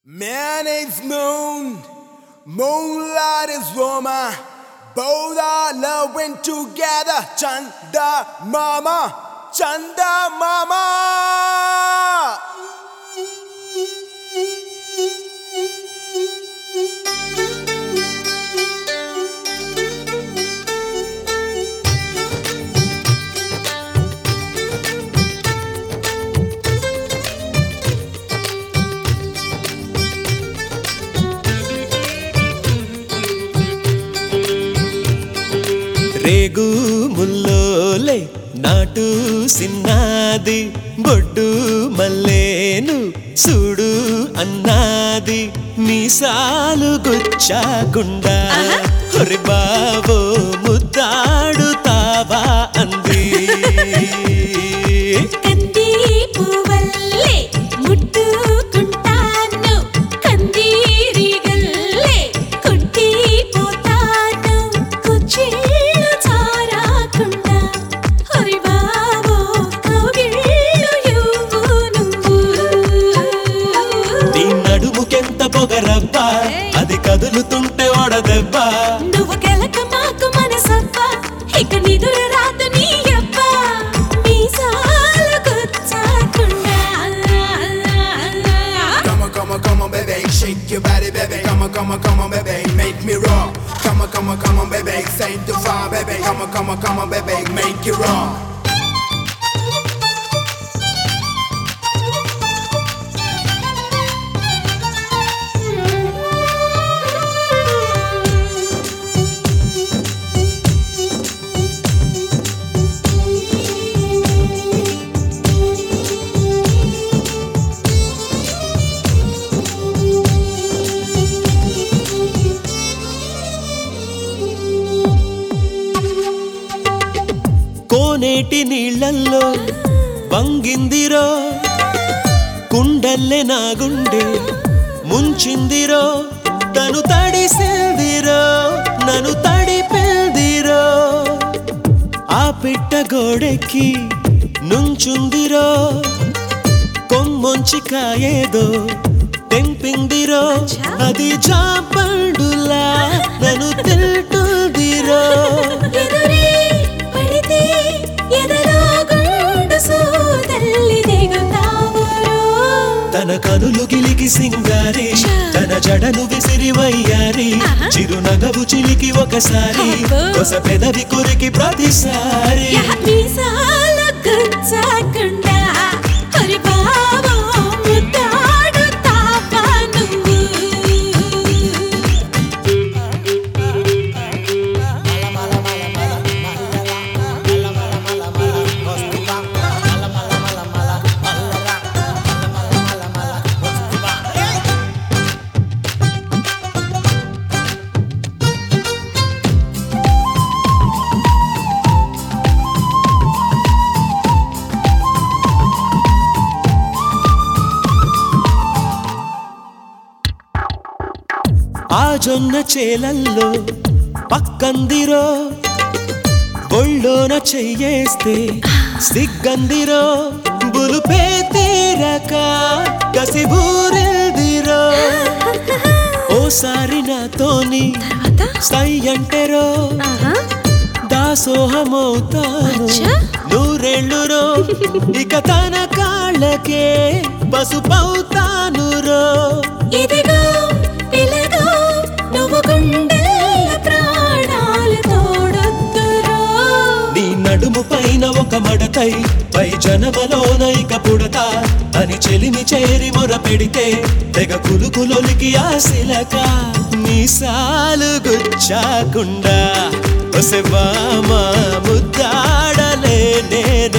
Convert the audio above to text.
Man is moon, moonlight is woman. Both are loving together. Chanda mama, Chanda mama. రేగు ముల్లోలే నాటు సిన్నాది బొడ్డు మల్లేను చూడు అన్నాది మీసాలు గుచ్చాకుండా హొరి బావో ముద్దాడుతావా అంది కంది పువ్వల్లే ముట్టుకుంటాను కందిరిగల్లే కొట్టిపోతాను కుచ్చిళ్ళు చారాకుండా హరి బావో కౌగిళ్ళు ఇవ్వు నువ్వు నీ నడుముకెంత పొగరబ్బా అది కదులుతుంటే ఓడదెబ్బా నువ్వు గెలక మాకు మనసబ్బా ఇక నిదుర రాదు నీ అబ్బ మీసాలు గుచ్చాకుండా Come on, come on, come on, baby, shake your body, baby. Come on, come on, come on, baby, make me rock. Come on, come on, come on, baby, say to fire, baby. Come on, come on, come on, baby, make it rock. కోనేటి నీళ్ళల్లో వంగిందిరో కుండల్లే నా గుండె ముంచిందిరో తను తడిసిందిరో నన్ను తడిపిందిరో ఆ పిట్ట గోడెక్కి నుంచుందిరో కొమ్మొంచి కాయేదో తెంపిందిరో అది జాపండులా నన్ను తింటుందిరో ఎదురే పడితే ఎదలో గుండు సూదల్లి దిగుతావురో తన కనులు గిలికి సింగారి తన జడను విసిరి వయ్యారి చిరునగవు చిలికి ఒకసారి అబ్బో. కొస పెదవి కొరికి ప్రతిసారి మీసాలు గుచ్చాకుండా హరి బావో ముద్దాడుతావా నువ్వు ఆ జొన్న చేలల్లో పక్కందిరో ఒళ్ళోన చెయ్యేస్తే సిగ్గందిరో బులుపే తీరక కసిబూరెల్దిరో ఓసారి నాతోని సై అంటెరో దాసోహమవుతాను అచ్చా. నూరేళ్ళురో ఇక తన కాళ్ళకే పసుపవుతాను రో ఇదిగో పిలగో నువ్వు గుండెల ప్రాణాలు తోడొద్దురో నీ నడుము పైన ఒక మడతై పై జనమలోన ఇక పుడతా అని చెలిమి చేరి మొర పెడితే తెగ కులుకులొలికి ఆశిలక మీసాలు గుచ్చాకుండా ఒసెవామా ముద్దాడలే